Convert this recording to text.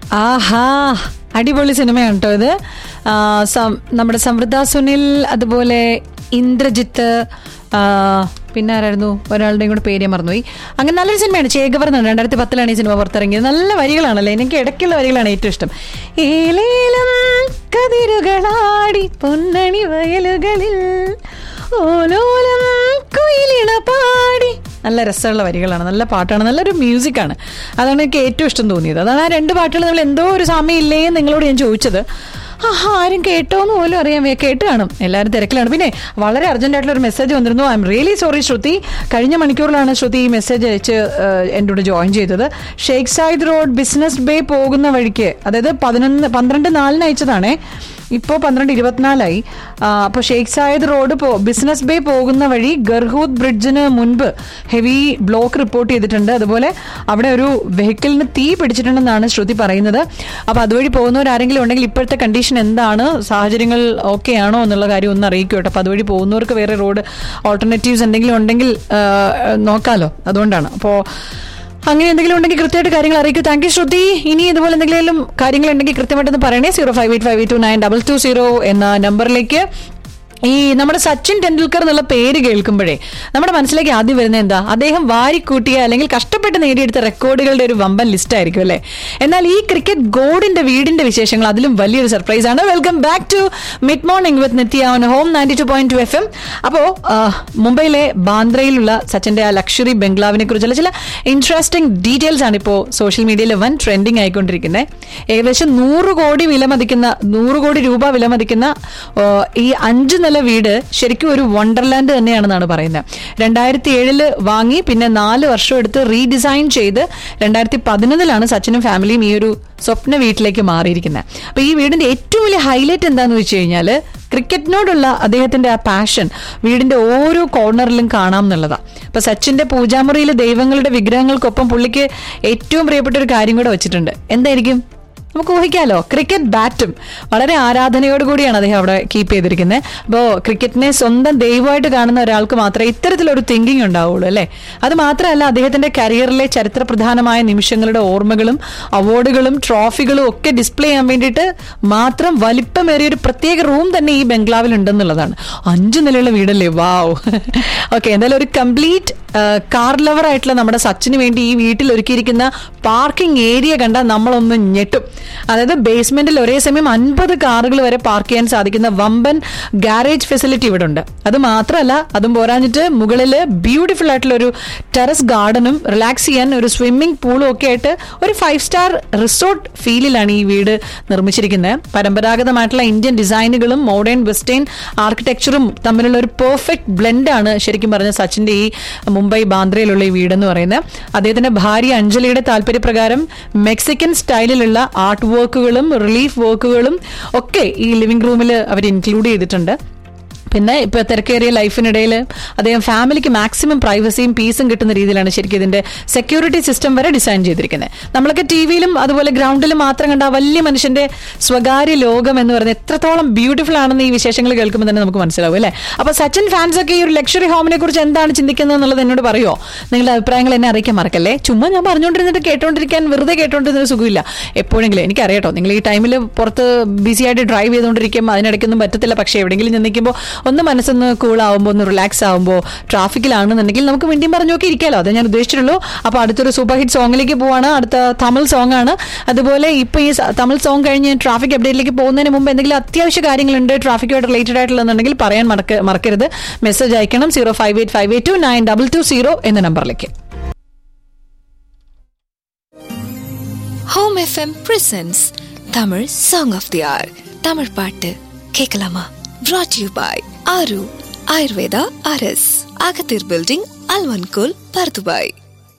ആഹാ അടിപൊളി സിനിമയാണ് കേട്ടോ ഇത് ആ, സം- നമ്മുടെ സമൃദ്ധ സുനിൽ അതുപോലെ ഇന്ദ്രജിത്ത് ആ, പിന്നെ ആരായിരുന്നു ഒരാളുടെയും കൂടെ പേര് ഞാൻ മറന്നുപോയി അങ്ങനെ നല്ലൊരു സിനിമയാണ് ചേകവർ എന്നാണ് രണ്ടായിരത്തി പത്തിലാണ് ഈ സിനിമ പുറത്തിറങ്ങിയത് നല്ല വരികളാണല്ലേ എനിക്ക് ഇടയ്ക്കുള്ള വരികളാണ് ഏറ്റവും ഇഷ്ടം ഏലേലം കതിരുകളാടി പൊന്നണി വയലുകളിൽ ഓലോലം കുയിലിണ പാടി നല്ല രസമുള്ള വരികളാണ് നല്ല പാട്ടാണ് നല്ലൊരു മ്യൂസിക്കാണ് അതാണ് എനിക്ക് ഏറ്റവും ഇഷ്ടം തോന്നിയത് അതാണ് ആ രണ്ട് പാട്ടുകൾ നമ്മൾ എന്തോ ഒരു സമയം ഇല്ലേ എന്ന് നിങ്ങളോട് ഞാൻ ചോദിച്ചത് ആഹാ ആരും കേട്ടോന്ന് പോലും അറിയാൻ വയ്യ കേട്ട് കാണും എല്ലാവരും തിരക്കിലാണ് പിന്നെ വളരെ അർജന്റ് ആയിട്ടുള്ള ഒരു മെസ്സേജ് വന്നിരുന്നു I am really sorry Shruti കഴിഞ്ഞ മണിക്കൂറിലാണ് ശ്രുതി ഈ മെസ്സേജ് അയച്ച് ഏഹ്, എൻ്റെ കൂടെ ജോയിൻ ചെയ്തത് Sheikh Zayed Road Business Bay പോകുന്ന വഴിക്ക് അതായത് പതിനൊന്ന് പന്ത്രണ്ട് നാലിന് അയച്ചതാണേ ഇപ്പോൾ പന്ത്രണ്ട് ഇരുപത്തിനാലായി അപ്പോൾ ഷെയ്ഖ് സായിദ് റോഡ് പോ ബിസിനസ് ബേ പോകുന്ന വഴി ഗർഹൂദ് ബ്രിഡ്ജിന് മുൻപ് ഹെവി ബ്ലോക്ക് റിപ്പോർട്ട് ചെയ്തിട്ടുണ്ട് അതുപോലെ അവിടെ ഒരു വെഹിക്കിളിന് തീ പിടിച്ചിട്ടുണ്ടെന്നാണ് ശ്രുതി പറയുന്നത് അപ്പോൾ അതുവഴി പോകുന്നവരാരെങ്കിലും ഉണ്ടെങ്കിൽ ഇപ്പോഴത്തെ കണ്ടീഷൻ എന്താണ് സാഹചര്യങ്ങൾ ഓക്കെ ആണോ എന്നുള്ള കാര്യം ഒന്ന് അറിയിക്കും കേട്ടോ അപ്പോൾ അതുവഴി പോകുന്നവർക്ക് വേറെ റോഡ് ഓൾട്ടർനേറ്റീവ്സ് എന്തെങ്കിലും ഉണ്ടെങ്കിൽ ആ, നോക്കാലോ അതുകൊണ്ടാണ് അപ്പോൾ അങ്ങനെ എന്തെങ്കിലും ഉണ്ടെങ്കിൽ കൃത്യമായിട്ട് കാര്യങ്ങൾ അറിയിക്കൂ താങ്ക് യു ശ്രുതി ഇനി ഇതുപോലെ എന്തെങ്കിലും കാര്യങ്ങൾ ഉണ്ടെങ്കിൽ കൃത്യമായിട്ടൊന്ന് പറയണേ zero five eight five eight two nine double two zero എന്ന നമ്പറിലേക്ക് ഈ നമ്മുടെ സച്ചിൻ ടെണ്ടുൽക്കർ എന്നുള്ള പേര് കേൾക്കുമ്പോഴേ നമ്മുടെ മനസ്സിലേക്ക് ആദ്യം വരുന്നത് എന്താ അദ്ദേഹം വാരിക്കൂട്ടിയ അല്ലെങ്കിൽ കഷ്ടപ്പെട്ട് നേടിയെടുത്ത റെക്കോർഡുകളുടെ ഒരു വമ്പൻ ലിസ്റ്റ് ആയിരിക്കും അല്ലേ എന്നാൽ ഈ ക്രിക്കറ്റ് ഗോഡിന്റെ വീടിന്റെ വിശേഷങ്ങൾ അതിലും വലിയൊരു സർപ്രൈസ് ആണ് welcome back to mid morning with Nithya on home ninety two point two F M അപ്പോൾ മുംബൈയിലെ ബാന്ദ്രയിലുള്ള സച്ചിന്റെ ആ ലക്ഷറി ബംഗ്ലാവിനെ കുറിച്ചുള്ള ചില ഇൻട്രസ്റ്റിംഗ് ഡീറ്റെയിൽസ് ആണ് ഇപ്പോൾ സോഷ്യൽ മീഡിയയിൽ വൻ ട്രെൻഡിങ് ആയിക്കൊണ്ടിരിക്കുന്നത് ഏകദേശം നൂറ് കോടി വിലമതിക്കുന്ന നൂറ് കോടി രൂപ വിലമതിക്കുന്ന ആ, ഈ അഞ്ച് നില വീട് ശരിക്കും ഒരു വണ്ടർലാൻഡ് തന്നെയാണെന്നാണ് പറയുന്നത് രണ്ടായിരത്തി ഏഴില് വാങ്ങി പിന്നെ നാല് വർഷം എടുത്ത് റീഡിസൈൻ ചെയ്ത് രണ്ടായിരത്തി പതിനൊന്നിലാണ് സച്ചിനും ഫാമിലിയും ഈ ഒരു സ്വപ്ന വീട്ടിലേക്ക് മാറിയിരിക്കുന്നത് അപ്പൊ ഈ വീടിന്റെ ഏറ്റവും വലിയ ഹൈലൈറ്റ് എന്താന്ന് വെച്ച് കഴിഞ്ഞാൽ ക്രിക്കറ്റിനോടുള്ള അദ്ദേഹത്തിന്റെ ആ പാഷൻ വീടിന്റെ ഓരോ കോർണറിലും കാണാം എന്നുള്ളതാ അപ്പൊ സച്ചിന്റെ പൂജാമുറിയിലെ ദൈവങ്ങളുടെ വിഗ്രഹങ്ങൾക്കൊപ്പം പുള്ളിക്ക് ഏറ്റവും പ്രിയപ്പെട്ട ഒരു കാര്യം കൂടെ വെച്ചിട്ടുണ്ട് എന്തായിരിക്കും നമുക്ക് ഊഹിക്കാലോ ക്രിക്കറ്റ് ബാറ്റും വളരെ ആരാധനയോടുകൂടിയാണ് അദ്ദേഹം അവിടെ കീപ്പ് ചെയ്തിരിക്കുന്നത് അപ്പോൾ ക്രിക്കറ്റിനെ സ്വന്തം ദൈവമായിട്ട് കാണുന്ന ഒരാൾക്ക് മാത്രമേ ഇത്തരത്തിലൊരു തിങ്കിങ് ഉണ്ടാവുള്ളൂ അല്ലേ അത് മാത്രമല്ല അദ്ദേഹത്തിന്റെ കരിയറിലെ ചരിത്രപ്രധാനമായ നിമിഷങ്ങളുടെ ഓർമ്മകളും അവാർഡുകളും ട്രോഫികളും ഒക്കെ ഡിസ്പ്ലേ ചെയ്യാൻ വേണ്ടിയിട്ട് മാത്രം വലിപ്പമേറിയ ഒരു പ്രത്യേക റൂം തന്നെ ഈ ബംഗ്ലാവിൽ ഉണ്ടെന്നുള്ളതാണ് അഞ്ചു നിലയുള്ള വീടല്ലേ വാവ് ഓക്കെ എന്തായാലും ഒരു കംപ്ലീറ്റ് കാർ ലവർ ആയിട്ടുള്ള നമ്മുടെ സച്ചിന് വേണ്ടി ഈ വീട്ടിൽ ഒരുക്കിയിരിക്കുന്ന പാർക്കിംഗ് ഏരിയ കണ്ടാൽ നമ്മളൊന്ന് ഞെട്ടും അതായത് ബേസ്മെന്റിൽ ഒരേ സമയം അൻപത് കാറുകൾ വരെ പാർക്ക് ചെയ്യാൻ സാധിക്കുന്ന വമ്പൻ ഗാരേജ് ഫെസിലിറ്റി ഇവിടെ ഉണ്ട് അത് മാത്രമല്ല അതും പോരാഞ്ഞിട്ട് മുകളിൽ ബ്യൂട്ടിഫുൾ ആയിട്ടുള്ള ഒരു ടെറസ് ഗാർഡനും റിലാക്സ് ചെയ്യാൻ ഒരു സ്വിമ്മിംഗ് പൂളും ഒക്കെ ആയിട്ട് ഒരു ഫൈവ് സ്റ്റാർ റിസോർട്ട് ഫീലിലാണ് ഈ വീട് നിർമ്മിച്ചിരിക്കുന്നത് പരമ്പരാഗതമായിട്ടുള്ള ഇന്ത്യൻ ഡിസൈനുകളും മോഡേൺ വെസ്റ്റേൺ ആർക്കിടെക്ചറും തമ്മിലുള്ള ഒരു പെർഫെക്റ്റ് ബ്ലെൻഡാണ് ശരിക്കും പറഞ്ഞ സച്ചിന്റെ ഈ മുംബൈ ബാന്ദ്രയിലുള്ള ഈ വീടെന്ന് പറയുന്നത് അദ്ദേഹത്തിന്റെ ഭാര്യ അഞ്ജലിയുടെ താല്പര്യപ്രകാരം മെക്സിക്കൻ സ്റ്റൈലിലുള്ള ആർട്ട് വർക്കുകളും റിലീഫ് വർക്കുകളും ഒക്കെ ഈ ലിവിംഗ് റൂമിൽ അവർ ഇൻക്ലൂഡ് ചെയ്തിട്ടുണ്ട് പിന്നെ ഇപ്പൊ തിരക്കേറിയ ലൈഫിനിടയിൽ അദ്ദേഹം ഫാമിലിക്ക് മാക്സിമം പ്രൈവസിയും പീസും കിട്ടുന്ന രീതിയിലാണ് ശരിക്കും ഇതിന്റെ സെക്യൂരിറ്റി സിസ്റ്റം വരെ ഡിസൈൻ ചെയ്തിരിക്കുന്നത് നമ്മളൊക്കെ ടി വിയിലും അതുപോലെ ഗ്രൗണ്ടിലും മാത്രം കണ്ട ആ വലിയ മനുഷ്യന്റെ സ്വകാര്യ ലോകം എന്ന് പറയുന്നത് എത്രത്തോളം ബ്യൂട്ടിഫുൾ ആണെന്ന് ഈ വിശേഷങ്ങൾ കേൾക്കുമ്പോൾ തന്നെ നമുക്ക് മനസ്സിലാവും അല്ലേ അപ്പൊ സച്ചിൻ ഫാൻസ് ഒക്കെ ഈ ഒരു ലക്ഷറി ഹോമിനെ കുറിച്ച് എന്താണ് ചിന്തിക്കുന്നത് എന്നുള്ളത് എന്നോട് പറയുമോ നിങ്ങളുടെ അഭിപ്രായങ്ങൾ എന്നെ അറിയിക്കാൻ മറക്കല്ലേ ചുമ്മാ ഞാൻ പറഞ്ഞുകൊണ്ടിരുന്നിട്ട് കേട്ടോണ്ടിരിക്കാൻ വെറുതെ കേട്ടോണ്ടിരുന്ന ഒരു സുഖമില്ല എപ്പോഴെങ്കിലും എനിക്കറിയാട്ടോ നിങ്ങൾ ഈ ടൈമിൽ പുറത്ത് ബിസി ആയിട്ട് ഡ്രൈവ് ചെയ്തുകൊണ്ടിരിക്കുമ്പോൾ അതിനിടയ്ക്കൊന്നും പറ്റത്തില്ല പക്ഷേ എവിടെയെങ്കിലും ഞാൻ നിൽക്കുമ്പോൾ ഒന്ന് മനസ്സൊന്ന് കൂൾ ആവുമ്പോൾ ഒന്ന് റിലാക്സ് ആവുമ്പോൾ ട്രാഫിക്കിലാണെന്നുണ്ടെങ്കിൽ നമുക്ക് വീണ്ടും പറഞ്ഞു നോക്കി ഇരിക്കാലോ അത് ഞാൻ ഉദ്ദേശിച്ചിട്ടുള്ളൂ അപ്പോൾ അടുത്തൊരു സൂപ്പർ ഹിറ്റ് സോങ്ങിലേക്ക് പോവാണ് അടുത്ത തമിഴ് സോങ് ആണ് അതുപോലെ ഇപ്പോൾ ഈ സ- തമിഴ് സോങ് കഴിഞ്ഞ് ട്രാഫിക് അപ്ഡേറ്റിലേക്ക് പോകുന്നതിന് മുമ്പ് എന്തെങ്കിലും അത്യാവശ്യ കാര്യങ്ങളുണ്ട് ട്രാഫിക്കുമായിട്ട് റിലേറ്റഡ് ആയിട്ടുള്ളതെന്നുണ്ടെങ്കിൽ പറയാൻ മറക്ക മറക്കരുത് മെസ്സേജ് അയക്കണം zero five eight five eight two nine double two zero എന്ന നമ്പറിലേക്ക് home FM presents Tamil song of the hour Tamil பாட்டு கேட்கலாமா brought you by Aaru Ayurveda அரஸ் அகத்தீர் பில்டிங் அல்வன்கோல் பர்துபாய்